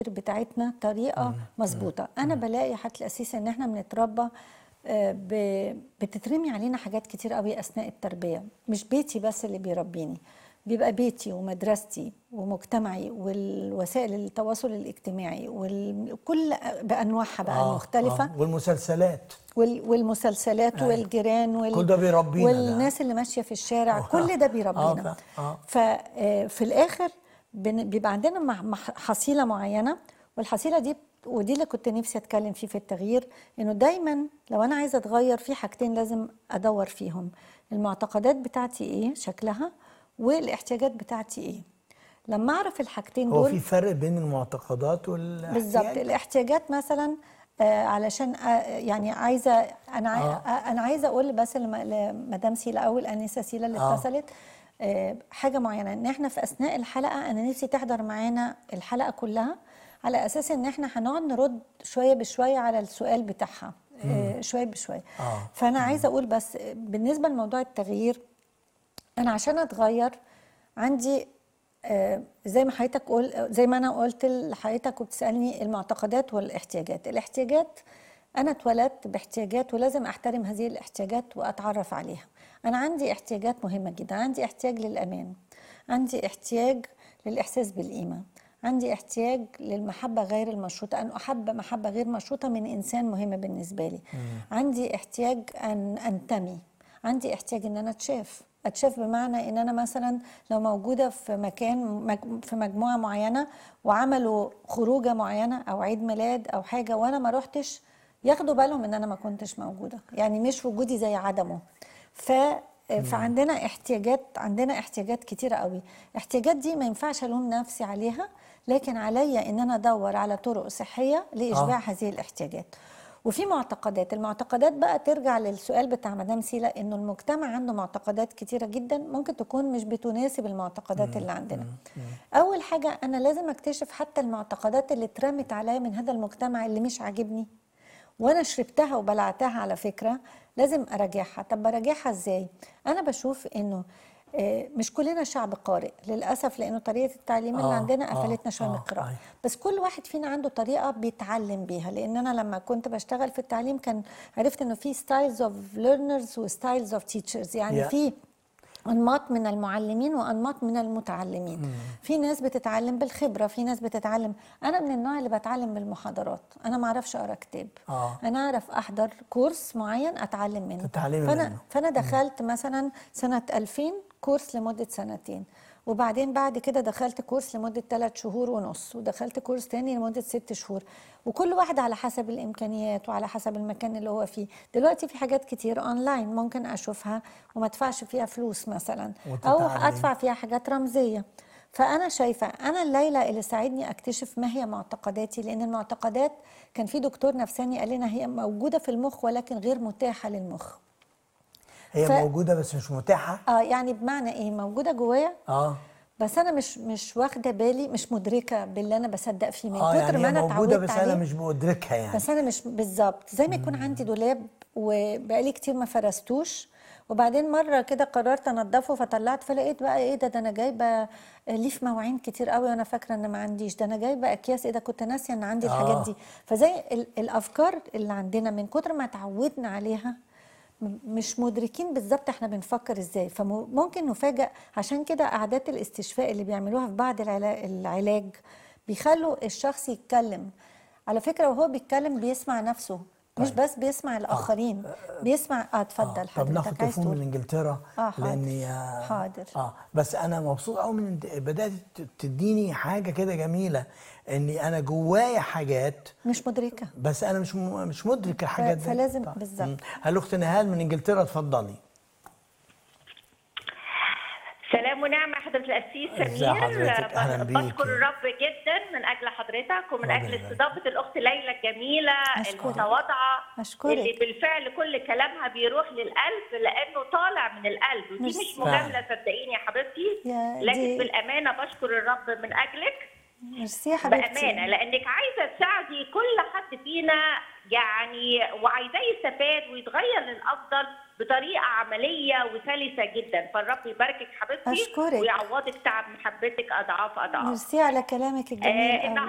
بتاعتنا طريقه مظبوطه انا بلاقي حتى الاساس ان احنا بنتربى آه، ب- بتترمي علينا حاجات كتير قوي اثناء التربيه مش بيتي بس اللي بيربيني بيبقى بيتي ومدرستي ومجتمعي والوسائل التواصل الاجتماعي وكل بانواعها بقى المختلفه آه. والمسلسلات وال- والمسلسلات أيوة. والجيران وال... كل ده بيربينا ده. والناس اللي ماشيه في الشارع آه. كل ده بيربينا آه، آه. ففي الاخر بن- بيبقى عندنا مح- مح- حصيله معينه والحصيله دي ودي اللي كنت نفسي اتكلم فيه في التغيير انه دايما لو انا عايزه اتغير في حاجتين لازم ادور فيهم المعتقدات بتاعتي ايه شكلها والاحتياجات بتاعتي ايه لما اعرف الحاجتين هو دول في فرق بين المعتقدات والاحتياج بالظبط الاحتياجات مثلا آه، علشان آه، يعني عايزه انا عاي... آه. آه. انا عايزه اقول بس لم- لمدام سيلا او الانسه سيلا اللي آه. اتصلت آه، حاجه معينه ان احنا في اثناء الحلقه انا نفسي تحضر معانا الحلقه كلها على اساس ان احنا هنقعد نرد شويه بشويه على السؤال بتاعها آه، شويه بشويه آه. فانا عايزه اقول بس بالنسبه لموضوع التغيير انا عشان اتغير عندي آه، زي ما حضرتك قول زي ما انا قلت لحضرتك وبتسالني المعتقدات والاحتياجات الاحتياجات انا اتولدت باحتياجات ولازم احترم هذه الاحتياجات واتعرف عليها انا عندي احتياجات مهمه جدا عندي احتياج للامان عندي احتياج للاحساس بالقيمه عندي احتياج للمحبة غير المشروطة أن أحب محبة غير مشروطة من إنسان مهم بالنسبة لي عندي احتياج أن أنتمي عندي احتياج ان انا اتشاف اتشاف بمعنى ان انا مثلا لو موجوده في مكان مج- في مجموعه معينه وعملوا خروجه معينه او عيد ميلاد او حاجه وانا ما روحتش ياخدوا بالهم ان انا ما كنتش موجوده يعني مش وجودي زي عدمه ف فعندنا احتياجات عندنا احتياجات كتيره قوي الاحتياجات دي ما ينفعش الوم نفسي عليها لكن عليا ان انا ادور على طرق صحيه لاشباع آه. هذه الاحتياجات وفي معتقدات المعتقدات بقى ترجع للسؤال بتاع مدام سيلا انه المجتمع عنده معتقدات كتيره جدا ممكن تكون مش بتناسب المعتقدات اللي عندنا اول حاجه انا لازم اكتشف حتى المعتقدات اللي اترمت عليا من هذا المجتمع اللي مش عاجبني وانا شربتها وبلعتها على فكره لازم اراجعها طب براجعها ازاي انا بشوف انه آه، مش كلنا شعب قارئ للاسف لانه طريقه التعليم اللي آه، عندنا آه، قفلتنا شويه من آه، القراءه أيوة. بس كل واحد فينا عنده طريقه بيتعلم بيها لان انا لما كنت بشتغل في التعليم كان عرفت انه في ستايلز اوف ليرنرز وستايلز اوف تيتشرز يعني Yeah. في انماط من المعلمين وانماط من المتعلمين في ناس بتتعلم بالخبره في ناس بتتعلم انا من النوع اللي بتعلم بالمحاضرات انا ما اعرفش اقرا كتاب آه. انا اعرف احضر كورس معين اتعلم منه تتعلمي فانا منه. فانا دخلت مثلا سنه 2000 كورس لمده سنتين وبعدين بعد كده دخلت كورس لمدة ثلاث شهور ونص ودخلت كورس تاني لمدة ست شهور وكل واحد على حسب الإمكانيات وعلى حسب المكان اللي هو فيه دلوقتي في حاجات كتير أونلاين ممكن أشوفها وما أدفعش فيها فلوس مثلا أو وتتعلم. أدفع فيها حاجات رمزية فأنا شايفة أنا الليلة اللي ساعدني أكتشف ما هي معتقداتي لأن المعتقدات كان في دكتور نفساني قال لنا هي موجودة في المخ ولكن غير متاحة للمخ هي ف- موجوده بس مش متاحه اه يعني بمعنى ايه موجودة جوايا اه بس انا مش مش واخده بالي مش مدركه باللي انا بصدق فيه من اه كتر يعني ما هي انا موجوده اتعودت بس انا عليه مش مدركها يعني بس انا مش بالظبط زي ما يكون عندي دولاب وبقالي كتير ما فرستوش وبعدين مره كده قررت انضفه فطلعت فلقيت بقى ايه ده ده انا جايبه ليف مواعين كتير قوي وانا فاكره ان ما عنديش ده انا جايبه اكياس ايه ده كنت ناسيه ان عندي الحاجات آه. دي فزي ال- الافكار اللي عندنا من كتر ما اتعودنا عليها م- مش مدركين بالظبط احنا بنفكر ازاي فممكن نفاجئ عشان كده قعدات الاستشفاء اللي بيعملوها في بعض العلا- العلاج بيخلوا الشخص يتكلم على فكره وهو بيتكلم بيسمع نفسه مش بس بيسمع الاخرين بيسمع اه اتفضل طب ناخد حضرتك عايز تليفون من تقول انجلترا آه، حاضر. لاني آه، حاضر. اه بس انا مبسوط قوي من إنت بدات ت- تديني حاجه كده جميله اني انا جوايا حاجات مش مدركه بس انا مش م- مش مدرك الحاجات دي فلازم- طيب. بالظبط. مم. هل اخت نهال من انجلترا اتفضلي سلام ونعمة حضرة القسيس ازي سمير حضرتك؟ أهلا بيكي. بشكر الرب جدا من أجل حضرتك ومن ربنا أجل يبارك. استضافة الأخت ليلى الجميلة أشكرك. المتواضعة أشكرك. اللي بالفعل كل كلامها بيروح للقلب لأنه طالع من القلب ودي ميرسي. مش مجاملة صدقيني يا حبيبتي يا لكن دي- بالأمانة بشكر الرب من أجلك ميرسي يا حبيبتي بأمانة لأنك عايزة تساعدي كل حد فينا يعني وعايزاه يستفاد ويتغير للأفضل بطريقة عملية وسلسة جدا فالرب يباركك حبيبتي أشكرك. ويعوضك تعب محبتك أضعاف أضعاف ميرسي على كلامك الجميل آه قوي.